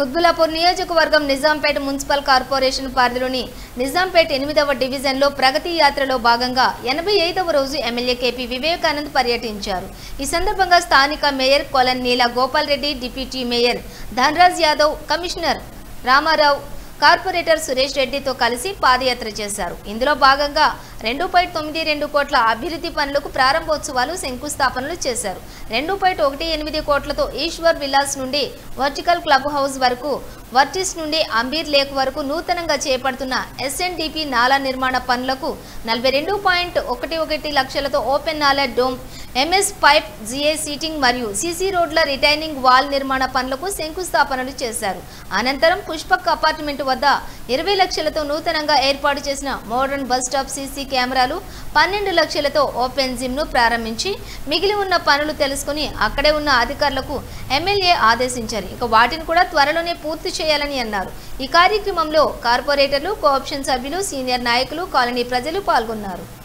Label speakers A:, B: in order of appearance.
A: కుత్బులాపూర్ నియోజకవర్గం Nizampet municipal corporation పరిధిలోని నిజాంపేట ఎనిమిదవ డివిజన్లో ప్రగతి యాత్రలో భాగంగా ఎనభై ఐదవ రోజు ఎమ్మెల్యే కేపీ వివేకానంద్ పర్యటించారు ఈ సందర్భంగా స్థానిక mayor Kolan Neela Gopal Reddy deputy mayor Dhanraj Yadav commissioner Ramarao corporator Suresh రెడ్డితో కలిసి పాదయాత్ర చేశారు ఇందులో భాగంగా రెండు పాయింట్ తొమ్మిది రెండు కోట్ల అభివృద్ధి పనులకు ప్రారంభోత్సవాలు శంకుస్థాపనలు చేశారు రెండు పాయింట్ ఒకటి ఎనిమిది కోట్లతో ఈశ్వర్ విలాస్ నుండి వర్టికల్ క్లబ్ హౌస్ వరకు వర్టిస్ నుండి అంబీర్ లేక్ వరకు నూతనంగా చేపడుతున్న ఎస్ఎన్డిపి నాలా నిర్మాణ పనులకు నలభై రెండు పాయింట్ ఒకటి ఒకటి లక్షలతో ఓపెన్ నాలా dome MS pipe GA seating మరియు సీసీ రోడ్ల రిటైనింగ్ వాల్ నిర్మాణ పనులకు శంకుస్థాపనలు చేశారు అనంతరం పుష్పక్ అపార్ట్మెంట్ వద్ద ఇరవై లక్షలతో నూతనంగా ఏర్పాటు చేసిన మోడర్న్ బస్ స్టాప్ సీసీ కెమెరాలు పన్నెండు లక్షలతో ఓపెన్ జిమ్ ను ప్రారంభించి మిగిలి ఉన్న పనులు తెలుసుకుని అక్కడే ఉన్న అధికారులకు ఎమ్మెల్యే ఆదేశించారు ఇక వాటిని కూడా త్వరలోనే పూర్తి చేయాలని అన్నారు ఈ కార్యక్రమంలో కార్పొరేటర్లు కోఆప్షన్ సభ్యులు సీనియర్ నాయకులు కాలనీ ప్రజలు పాల్గొన్నారు